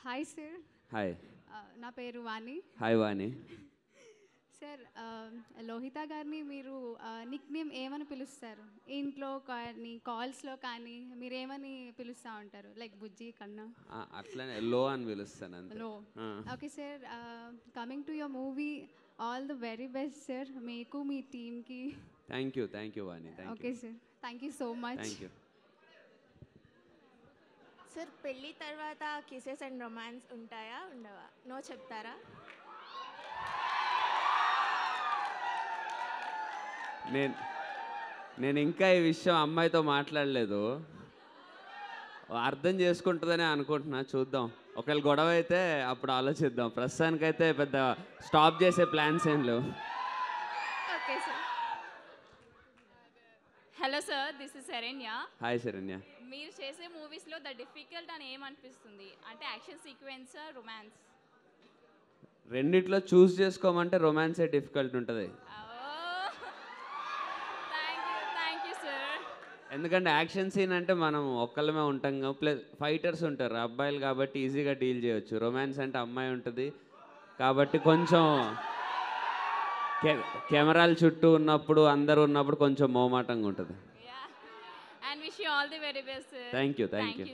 Hi sir hi నా పేరు Vani hi Vani sir Lohitha గారిని మీరు నిక్ నేమ్ ఏమని పిలుస్తారు ఇంట్లో కానీ కాల్స్లో కానీ మీరు ఏమని పిలుస్తూ ఉంటారు లైక్ బుజ్జి కన్నా ఆ, అట్లనే లో అని పిలుస్తాను అంతే లో ఆ. Okay sir coming to your movie all the very best sir మీకు మీ టీమ్కి thank you thank you Vani thank okay you sir thank you so much thank you sir పెళ్ళి తర్వాత కిసెస్ అండ్ రొమాన్స్ ఉంటాయా ఉండవా నో చెప్తారా నేను నేను ఇంకా ఈ విషయం అమ్మాయితో మాట్లాడలేదు అర్థం చేసుకుంటుందని అనుకుంటున్నా చూద్దాం ఒకవేళ గొడవ అయితే అప్పుడు ఆలోచిద్దాం ప్రస్తుతానికైతే పెద్ద స్టాప్ చేసే ప్లాన్స్ ఏం లేవు okay sir hello sir this is Saranya hi Saranya మీరు చేసే మూవీస్లో ద డిఫికల్ట్ అని ఏమనిపిస్తుంది అంటే యాక్షన్ సీక్వెన్స్ రొమాన్స్ రెండిట్లో చూస్ చేసుకోమంటే రొమాన్సే డిఫికల్ట్ ఉంటుంది thank you thank you sir ఎందుకంటే యాక్షన్ సీన్ అంటే మనం ఒక్కళ్ళమే ఉంటాం కదా ప్లస్ ఫైటర్స్ ఉంటారు అబ్బాయిలు కాబట్టి ఈజీగా డీల్ చేయొచ్చు రొమాన్స్ అంటే అమ్మాయి ఉంటుంది కాబట్టి కొంచెం కె కెమెరాల చుట్టూ ఉన్నప్పుడు అందరూ ఉన్నప్పుడు కొంచెం మోమాటంగా ఉంటుంది and wish you all the very best sir thank you thank you